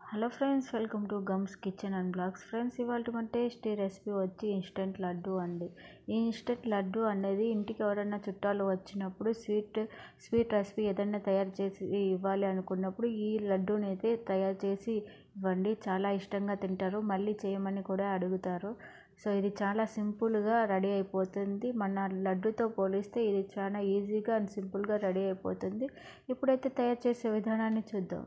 hello friends welcome to gums kitchen and blogs friends ఇవాళ మన tasty recipe వచ్చి instant laddu అండి ఈ ఇన్స్టెంట్ లడ్డు అనేది ఇంటికి ఎవరైనా చుట్టాలు వచ్చినప్పుడు స్వీట్ స్వీట్ రెసిపీ ఏదైనా తయారు చేసి ఇవ్వాలి అనుకున్నప్పుడు ఈ లడ్డూని అయితే తయారు చేసి ఇవ్వండి చాలా ఇష్టంగా తింటారు మళ్ళీ చేయమని కూడా అడుగుతారు సో ఇది చాలా సింపుల్గా రెడీ అయిపోతుంది మన లడ్డుతో పోలిస్తే ఇది చాలా ఈజీగా అండ్ సింపుల్గా రెడీ అయిపోతుంది ఇప్పుడైతే తయారు చేసే విధానాన్ని చూద్దాం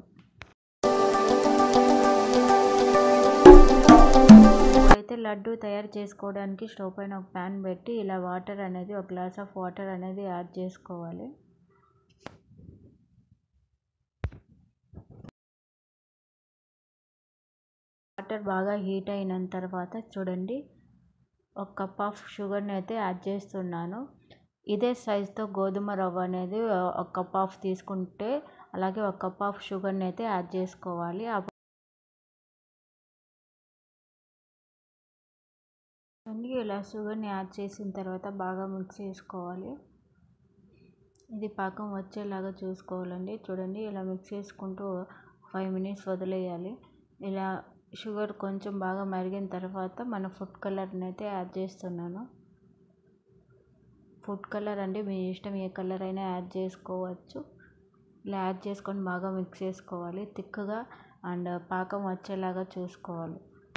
అయితే లడ్డు తయారు చేసుకోవడానికి స్టవ్ పైన ఒక ప్యాన్ పెట్టి ఇలా వాటర్ అనేది ఒక గ్లాస్ ఆఫ్ వాటర్ అనేది యాడ్ చేసుకోవాలి వాటర్ బాగా హీట్ అయిన తర్వాత చూడండి ఒక కప్ ఆఫ్ షుగర్ని అయితే యాడ్ చేస్తున్నాను ఇదే సైజుతో గోధుమ రవ్వ అనేది ఒక కప్ ఆఫ్ తీసుకుంటే అలాగే ఒక కప్ ఆఫ్ షుగర్ని అయితే యాడ్ చేసుకోవాలి అన్నీ ఇలా షుగర్ని యాడ్ చేసిన తర్వాత బాగా మిక్స్ చేసుకోవాలి ఇది పాకం వచ్చేలాగా చూసుకోవాలండి చూడండి ఇలా మిక్స్ చేసుకుంటూ ఫైవ్ మినిట్స్ వదిలేయాలి ఇలా షుగర్ కొంచెం బాగా మరిగిన తర్వాత మన ఫుడ్ కలర్ని అయితే యాడ్ చేస్తున్నాను ఫుడ్ కలర్ అంటే మీ ఇష్టం ఏ కలర్ అయినా యాడ్ చేసుకోవచ్చు ఇలా యాడ్ చేసుకొని బాగా మిక్స్ చేసుకోవాలి థిక్గా అండ్ పాకం వచ్చేలాగా చూసుకోవాలి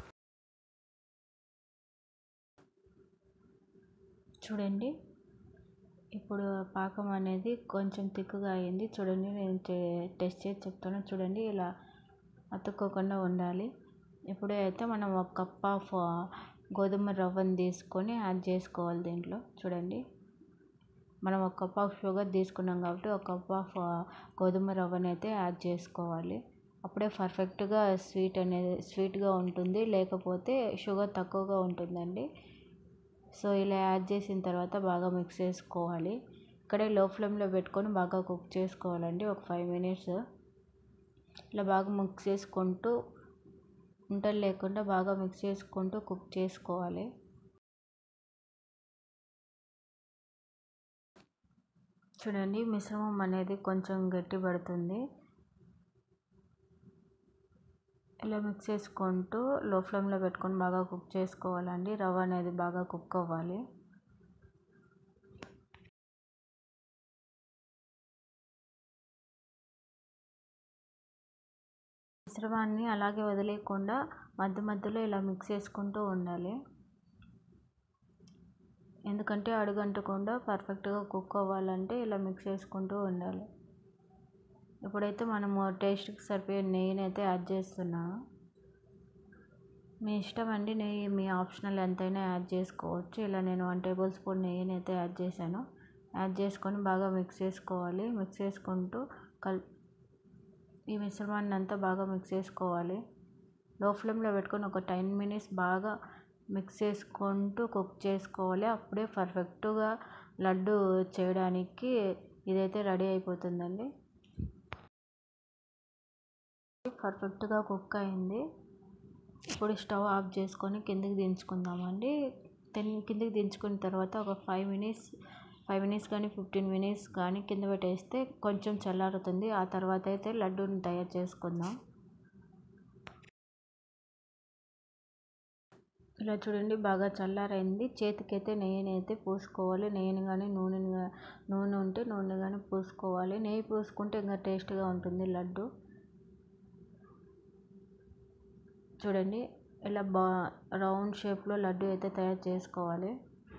చూడండి ఇప్పుడు పాకం అనేది కొంచెం తిక్కుగా అయింది చూడండి నేను టెస్ట్ చేసి చెప్తాను చూడండి ఇలా అతుక్కోకుండా ఉండాలి ఇప్పుడే అయితే మనం ఒక కప్ ఆఫ్ గోధుమ రవ్వని తీసుకొని యాడ్ చేసుకోవాలి దీంట్లో చూడండి మనం ఒక కప్ ఆఫ్ షుగర్ తీసుకున్నాం కాబట్టి ఒక కప్ ఆఫ్ గోధుమ రవ్వని అయితే యాడ్ చేసుకోవాలి అప్పుడే పర్ఫెక్ట్గా స్వీట్ అనేది స్వీట్గా ఉంటుంది లేకపోతే షుగర్ తక్కువగా ఉంటుందండి సో ఇలా యాడ్ చేసిన తర్వాత బాగా మిక్స్ చేసుకోవాలి ఇక్కడే లో ఫ్లేమ్లో పెట్టుకొని బాగా కుక్ చేసుకోవాలండి ఒక ఫైవ్ మినిట్స్ ఇలా బాగా మిక్స్ చేసుకుంటూ ఉంటలు లేకుండా బాగా మిక్స్ చేసుకుంటూ కుక్ చేసుకోవాలి చూడండి మిశ్రమం అనేది కొంచెం గట్టి పడుతుంది ఇలా మిక్స్ చేసుకుంటూ లో ఫ్లేమ్లో పెట్టుకొని బాగా కుక్ చేసుకోవాలండి రవ్వ అనేది బాగా కుక్ అవ్వాలి మిశ్రమాన్ని అలాగే వదిలేయకుండా మధ్య మధ్యలో ఇలా మిక్స్ చేసుకుంటూ ఉండాలి ఎందుకంటే అడుగంటకుండా పర్ఫెక్ట్గా కుక్ అవ్వాలంటే ఇలా మిక్స్ చేసుకుంటూ ఉండాలి ఇప్పుడైతే మనము టేస్ట్కి సరిపోయే నెయ్యిని అయితే యాడ్ చేస్తున్నాను మీ ఇష్టం అండి నెయ్యి మీ ఆప్షనల్ ఎంతైనా యాడ్ చేసుకోవచ్చు ఇలా నేను వన్ టేబుల్ స్పూన్ నెయ్యిని అయితే యాడ్ చేశాను యాడ్ చేసుకొని బాగా మిక్స్ చేసుకోవాలి మిక్స్ చేసుకుంటూ కల్ ఈ మిశ్రమాన్ని అంతా బాగా మిక్స్ చేసుకోవాలి లో ఫ్లేమ్లో పెట్టుకొని ఒక టెన్ మినిట్స్ బాగా మిక్స్ చేసుకుంటూ కుక్ చేసుకోవాలి అప్పుడే పర్ఫెక్ట్గా లడ్డు చేయడానికి ఇదైతే రెడీ అయిపోతుందండి పర్ఫెక్ట్గా కుక్ అయింది ఇప్పుడు స్టవ్ ఆఫ్ చేసుకొని కిందకి దించుకుందామండి తెన్ కిందకి దించుకున్న తర్వాత ఒక ఫైవ్ మినిట్స్ ఫైవ్ మినిట్స్ కానీ ఫిఫ్టీన్ మినిట్స్ కానీ కింద పెట్టేస్తే కొంచెం చల్లారుతుంది ఆ తర్వాత అయితే లడ్డూని తయారు చేసుకుందాం ఇలా చూడండి బాగా చల్లారైంది చేతికైతే నెయ్యిని అయితే పూసుకోవాలి నెయ్యిని కానీ నూనెని నూనె ఉంటే నూనె కానీ పూసుకోవాలి నెయ్యి పూసుకుంటే ఇంకా టేస్ట్గా ఉంటుంది లడ్డు చూడండి ఇలా బా రౌండ్ షేప్లో లడ్డు అయితే తయారు చేసుకోవాలి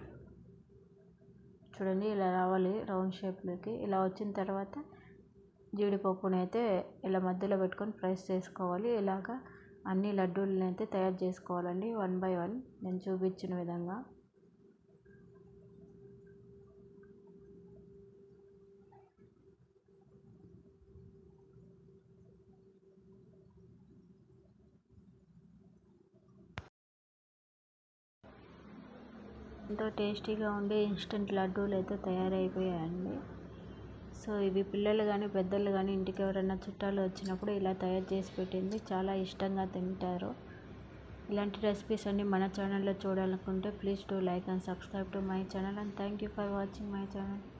చూడండి ఇలా రావాలి రౌండ్ షేప్లోకి ఇలా వచ్చిన తర్వాత జీడిపప్పుని అయితే ఇలా మధ్యలో పెట్టుకొని ప్రెస్ చేసుకోవాలి ఇలాగా అన్ని లడ్డూలని అయితే తయారు చేసుకోవాలండి వన్ బై వన్ నేను చూపించిన విధంగా ఎంతో టేస్టీగా ఉండే ఇన్స్టెంట్ లడ్డూలు అయితే తయారైపోయాయండి సో ఇవి పిల్లలు కానీ పెద్దలు కానీ ఇంటికి ఎవరైనా చుట్టాలు వచ్చినప్పుడు ఇలా తయారు చేసి పెట్టింది చాలా ఇష్టంగా తింటారు ఇలాంటి రెసిపీస్ అన్ని మన ఛానల్లో చూడాలనుకుంటే please do like and subscribe to my channel and thank you for watching my channel